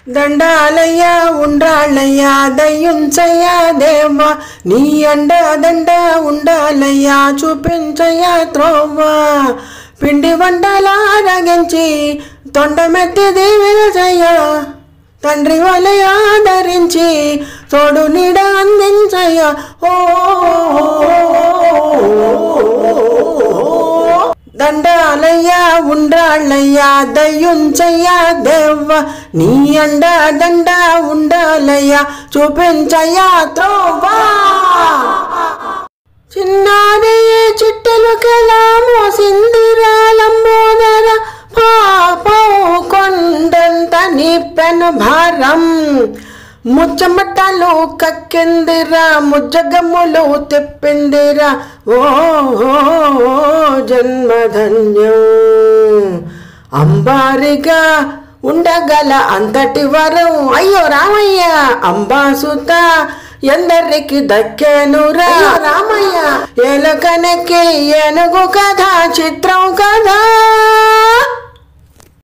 దండాలయ్యా ఉండ్రాళ్ళయ్యా దయ్యుంచయ్యా దేవా నీ అండ దండ ఉండాలయ్యా చూపించయ్యా త్రోవా పిండి వంటలా రగించి తొండమెత్తి దీవించయ్యా తండ్రి వలె ఆదరించి తోడు నీడ అందించయ్యా ఓ దండాలయ్యా ఉండ్రాళ్ళయ్యా దయ్యుంచయ్యా దేవ్వ నీ అండ దండ ఉండాలయ్యా చూపించయ్యా త్రోవా చిన్నారి చిట్టెలు కలా మోసిందిరా లంబోదర పాపవు కొండంత నిప్పెను భారం ముచ్చమట్టలు కక్కిందిరా ముజ్జగమ్ములు తిప్పిందిరా ఓ జన్మధన్యం అంబారిగా ఉండగల అంతటి వరం అయ్యో రామయ్య అంబాసుత ఎందరికి దక్కేనురా రామయ్య ఎలుకనకి ఏనుగు కథ చిత్రం కదా